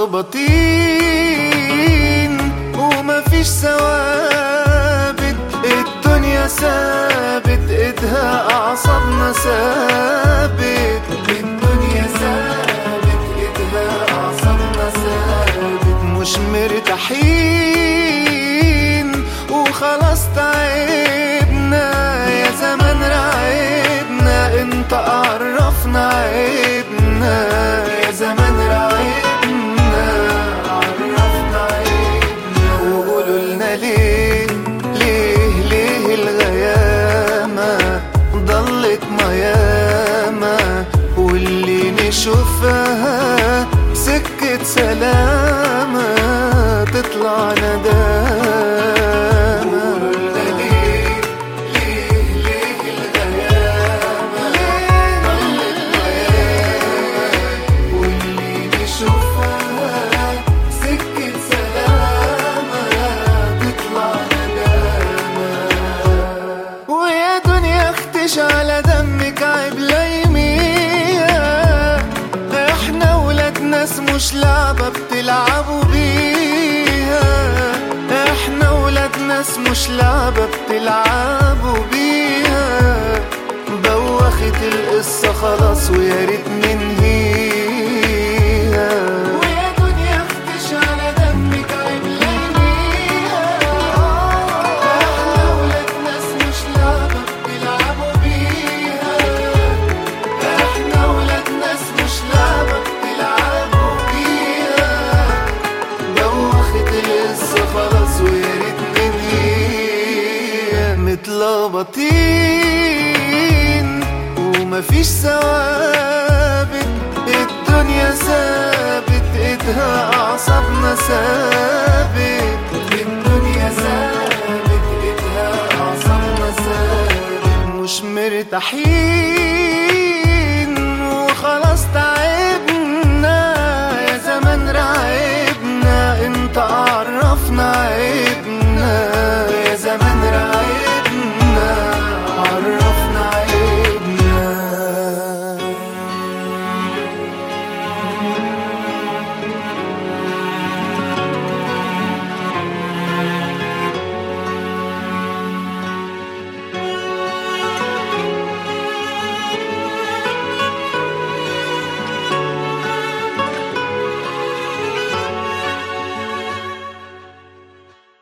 متلخبطين ومفيش ثوابت الدنيا ثابت ايدها اعصابنا ثابت الدنيا ثابت ايدها اعصابنا ثابت مش مرتاحين وخلاص تعبنا يا زمان رعبنا انت عرفنا عيبنا يا زمان رعبنا عرفنا عيبنا وقولوا لنا ليه ليه ليه الغيامة ضلت ميامة واللي نشوفها سكة سلامة تطلع ندامة قولوا لنا ليه ليه ليه الغيامة ضلت ميامة واللي نشوفها سكة سلامة تطلع ندامة ويا دنيا اختش على دمك عيب لايميها احنا ولاد ناس مش لعبة بتلعبوا بيها احنا ولاد ناس مش لعبة بتلعبوا بيها بوخت القصة خلاص ويا ريت ننهيها ويا دنيا اختش على دمك عيب لايميها احنا ولاد ناس مش لعبة بتلعبوا بيها احنا ولاد ناس مش لعبة بتلعبوا بيها دوخت القصة خلاص ويا ريت ننهيها متلخبطين ومفيش ثوابت الدنيا ثابت ايدها اعصابنا ثابت الدنيا ثابت ايدها اعصابنا ثابت مش مرتاحين